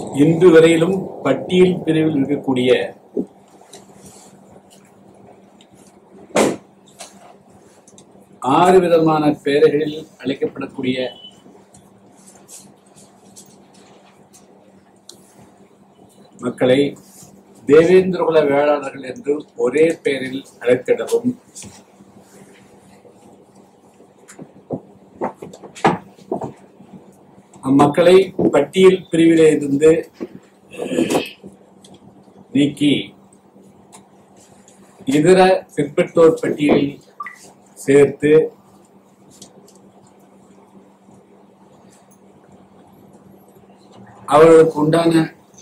இன்று வரையிலும் பட்டியல் பிரிவில் இருக்கக்கூடிய ஆறு விதமான பெயர்களில் அழைக்கப்படக்கூடிய மக்களை தேவேந்திரகுல வேளாளர்கள் என்று ஒரே பெயரில் அழைத்திடவும் அம்மக்களை பட்டியல் பிரிவிலே இருந்து நீக்கி இதர பிற்பட்டோர் பட்டியலில் சேர்த்து அவர்களுக்கு உண்டான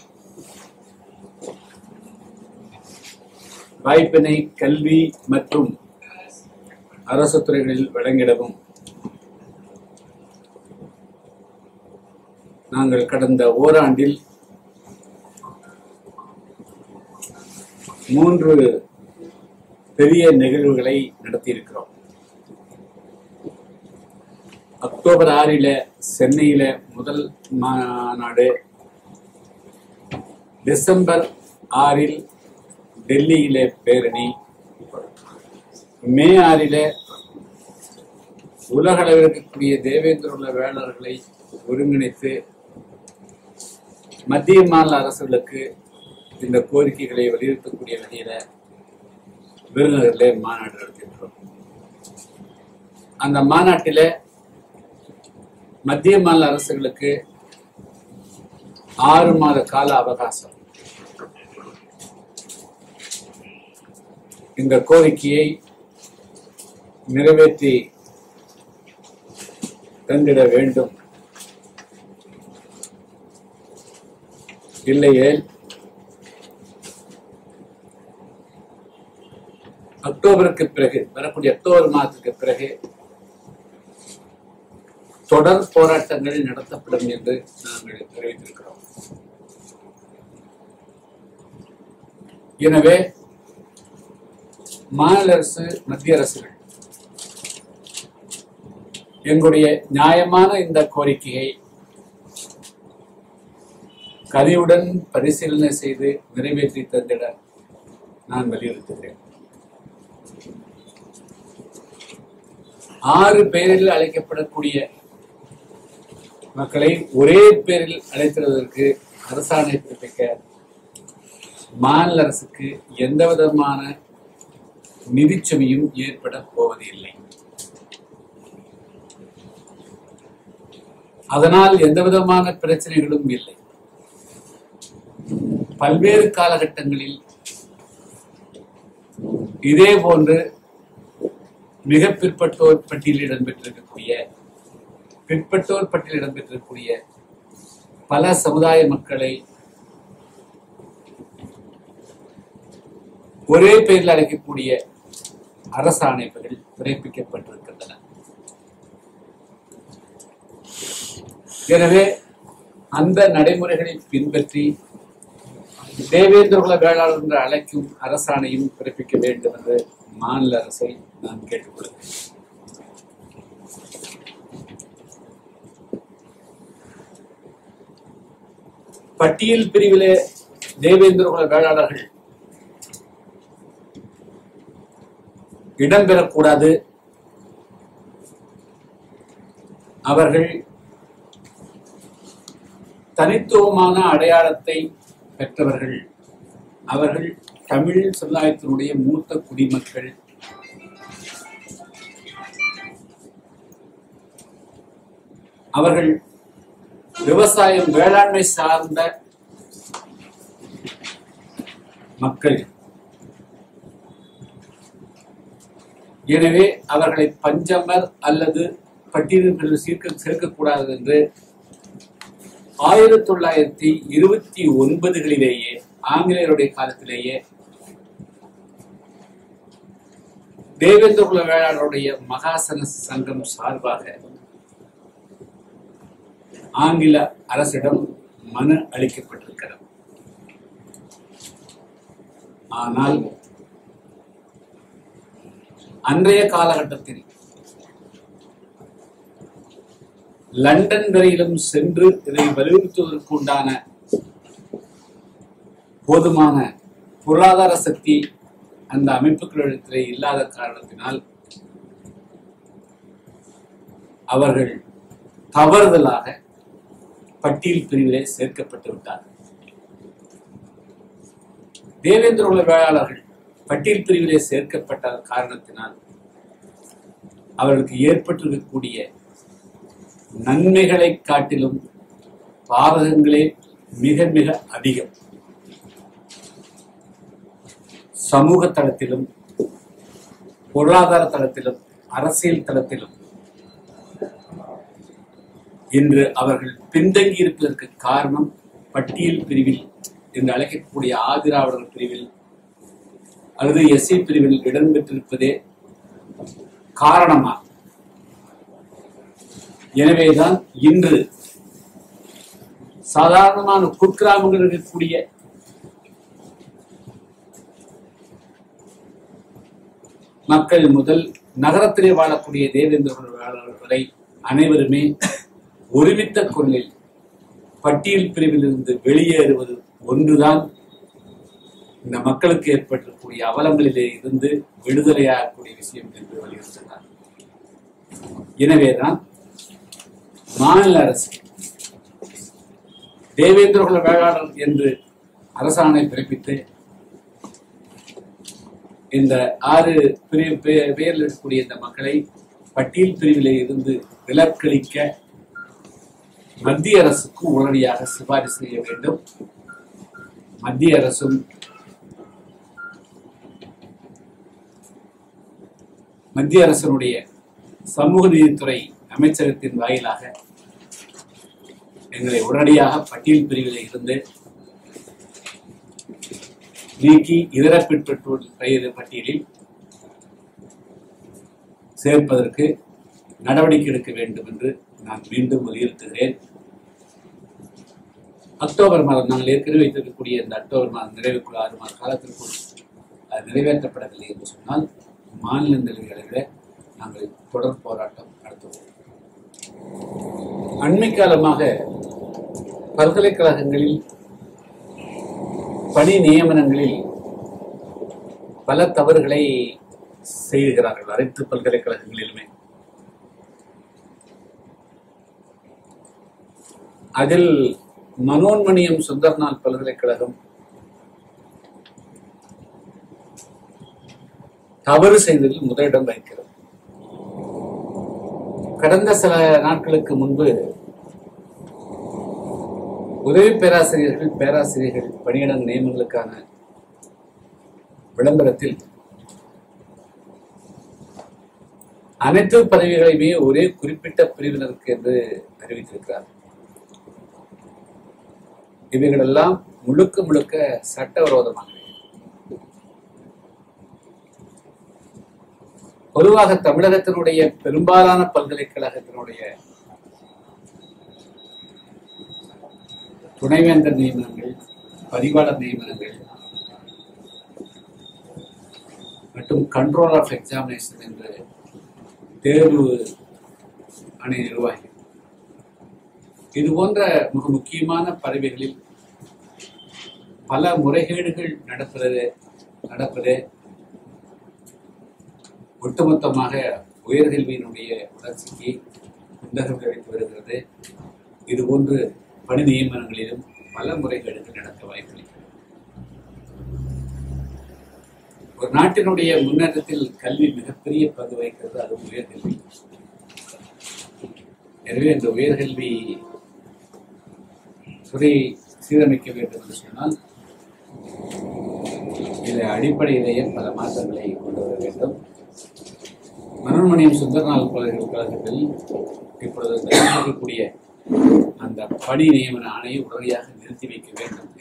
வாய்ப்பினை கல்வி மற்றும் அரசு துறைகளில் வழங்கிடவும் நாங்கள் கடந்த ஓராண்டில் மூன்று பெரிய நிகழ்வுகளை நடத்தியிருக்கிறோம் அக்டோபர் ஆறில சென்னையில முதல் மாநாடு டிசம்பர் ஆறில் டெல்லியிலே பேரணி மே ஆறில உலக அளவில் இருக்கக்கூடிய தேவேந்திர உள்ள வேளாளர்களை ஒருங்கிணைத்து மத்திய மாநில அரசுகளுக்கு இந்த கோரிக்கைகளை வலியுறுத்தக்கூடிய வகையில விருதுநகரிலே மாநாடு நடத்தியிருக்கிறோம் அந்த மாநாட்டில மத்திய மாநில அரசுகளுக்கு ஆறு மாத கால அவகாசம் இந்த கோரிக்கையை நிறைவேற்றி தந்திட வேண்டும் இல்லையேல் அக்டோபருக்கு பிறகு வரக்கூடிய அக்டோபர் மாதத்துக்கு பிறகு தொடர் போராட்டங்கள் நடத்தப்படும் என்று நாங்கள் தெரிவித்திருக்கிறோம் எனவே மாநில அரசு மத்திய அரசுகள் எங்களுடைய நியாயமான இந்த கோரிக்கையை கனிவுடன் பரிசீலனை செய்து நிறைவேற்றி தந்திட நான் வலியுறுத்துகிறேன் ஆறு பெயரில் அழைக்கப்படக்கூடிய மக்களை ஒரே பெயரில் அழைத்திருவதற்கு அரசாணை பிறப்பிக்க மாநில அரசுக்கு எந்த விதமான நிதிச்சுமையும் ஏற்பட போவதில்லை அதனால் எந்த விதமான பிரச்சனைகளும் இல்லை பல்வேறு காலகட்டங்களில் இதே போன்று மிக பிற்பட்டோர் பட்டியலில் இடம்பெற்றிருக்கக்கூடிய பிற்பட்டோர் பட்டியலில் இடம்பெற்றிருக்கக்கூடிய பல சமுதாய மக்களை ஒரே பெயரில் அழைக்கக்கூடிய அரசாணைகள் பிறப்பிக்கப்பட்டிருக்கின்றன எனவே அந்த நடைமுறைகளை பின்பற்றி தேவேந்திரகுல வேளாளர் என்று அழைக்கும் அரசாணையும் பிறப்பிக்க வேண்டும் என்று மாநில அரசை நான் கேட்டுக்கொள்கிறேன் பட்டியல் பிரிவிலே தேவேந்திரகுல வேளாளர்கள் இடம்பெறக்கூடாது அவர்கள் தனித்துவமான அடையாளத்தை பெற்றவர்கள் அவர்கள் தமிழ் சமுதாயத்தினுடைய மூத்த குடிமக்கள் அவர்கள் விவசாயம் வேளாண்மை சார்ந்த மக்கள் எனவே அவர்களை பஞ்சமர் அல்லது பட்டியலில் சேர்க்க சேர்க்கக்கூடாது என்று ஆயிரத்தி தொள்ளாயிரத்தி இருபத்தி ஒன்பதுகளிலேயே ஆங்கிலேயருடைய காலத்திலேயே தேவேந்திரகுல வேளாளருடைய மகாசன சங்கம் சார்பாக ஆங்கில அரசிடம் மனு அளிக்கப்பட்டிருக்கிறது ஆனால் அன்றைய காலகட்டத்தில் லண்டன் வரையிலும் சென்று இதை வலியுறுத்துவதற்கு உண்டான போதுமான பொருளாதார சக்தி அந்த அமைப்புகளிடத்திலே இல்லாத காரணத்தினால் அவர்கள் தவறுதலாக பட்டியல் பிரிவிலே சேர்க்கப்பட்டு விட்டார்கள் தேவேந்திர குல வேளாளர்கள் பட்டியல் பிரிவிலே சேர்க்கப்பட்ட காரணத்தினால் அவர்களுக்கு ஏற்பட்டிருக்கக்கூடிய நன்மைகளை காட்டிலும் பாதகங்களே மிக மிக அதிகம் சமூக தளத்திலும் பொருளாதார தளத்திலும் அரசியல் தளத்திலும் இன்று அவர்கள் பின்தங்கி இருப்பதற்கு காரணம் பட்டியல் பிரிவில் என்று அழைக்கக்கூடிய ஆதிராவிடர் பிரிவில் அல்லது எஸ்சி பிரிவில் இடம்பெற்றிருப்பதே காரணமாகும் எனவேதான் இன்று சாதாரணமான குக்கிராமங்கள் இருக்கக்கூடிய மக்கள் முதல் நகரத்திலே வாழக்கூடிய தேவேந்திர வேளாளர் வரை அனைவருமே ஒருமித்த குரலில் பட்டியல் பிரிவிலிருந்து வெளியேறுவது ஒன்றுதான் இந்த மக்களுக்கு ஏற்பட்டிருக்கக்கூடிய அவலங்களிலே இருந்து விடுதலையாகக்கூடிய விஷயம் என்று வலியுறுத்தினார் எனவேதான் மாநில அரசு தேவேந்திர குல வேளாளர் என்று அரசாணை பிறப்பித்து இந்த ஆறு பிரிவு பே- பெயரில் இருக்கக்கூடிய இந்த மக்களை பட்டியல் பிரிவிலே இருந்து விலக்களிக்க மத்திய அரசுக்கும் உடனடியாக சிபாரிசு செய்ய வேண்டும் மத்திய அரசும் மத்திய அரசனுடைய சமூக நீதித்துறை அமைச்சகத்தின் வாயிலாக எங்களை உடனடியாக பட்டியல் பிரிவிலே இருந்து நீக்கி இதர பிற்பற்றோர் பெயர் பட்டியலில் சேர்ப்பதற்கு நடவடிக்கை எடுக்க வேண்டும் என்று நான் மீண்டும் வலியுறுத்துகிறேன் அக்டோபர் மாதம் நாங்கள் ஏற்கனவே வைத்திருக்கக்கூடிய இந்த அக்டோபர் மாதம் நிறைவுக்குள் ஆறு மாத காலத்திற்குள் அது நிறைவேற்றப்படவில்லை என்று சொன்னால் மாநில நிலைகளில் நாங்கள் தொடர் போராட்டம் நடத்துவோம் அண்மை காலமாக பல்கலைக்கழகங்களில் பணி நியமனங்களில் பல தவறுகளை செய்கிறார்கள் அனைத்து பல்கலைக்கழகங்களிலுமே அதில் மனோன்மணியம் சுந்தர்நாத் பல்கலைக்கழகம் தவறு செய்ததில் முதலிடம் வகிக்கிறது கடந்த சில நாட்களுக்கு முன்பு உதவி பேராசிரியர்கள் பேராசிரியர்கள் பணியிட நியமனங்களுக்கான விளம்பரத்தில் அனைத்து பதவிகளையுமே ஒரே குறிப்பிட்ட பிரிவினருக்கு என்று அறிவித்திருக்கிறார் இவைகளெல்லாம் முழுக்க முழுக்க சட்டவிரோதமானவை பொதுவாக தமிழகத்தினுடைய பெரும்பாலான பல்கலைக்கழகத்தினுடைய துணைவேந்தர் நியமனங்கள் பதிவாளர் நியமனங்கள் மற்றும் கண்ட்ரோல் ஆஃப் எக்ஸாமினேஷன் என்று தேர்வு அணி நிர்வாகி இது போன்ற மிக முக்கியமான பதவிகளில் பல முறைகேடுகள் நடப்பது நடப்பது ஒட்டுமொத்தமாக உயர்கல்வியினுடைய வளர்ச்சிக்கு குந்தகம் விளைவித்து வருகிறது இதுபோன்று பணி நியமனங்களிலும் பல முறைகேடுகள் நடக்க வாய்ப்பில்லை ஒரு நாட்டினுடைய முன்னேற்றத்தில் கல்வி மிகப்பெரிய பங்கு வகிக்கிறது அதுவும் உயர்கல்வி எனவே இந்த உயர்கல்வி துறை சீரமைக்க வேண்டும் என்று சொன்னால் இதை அடிப்படையிலேயே பல மாற்றங்களை கொண்டு வர வேண்டும் மனோன்மணியம் சுந்தரநாள் பல்கலைக்கழகத்தில் இப்பொழுது இருக்கக்கூடிய அந்த பணி நியமன ஆணையை உடனடியாக நிறுத்தி வைக்க வேண்டும்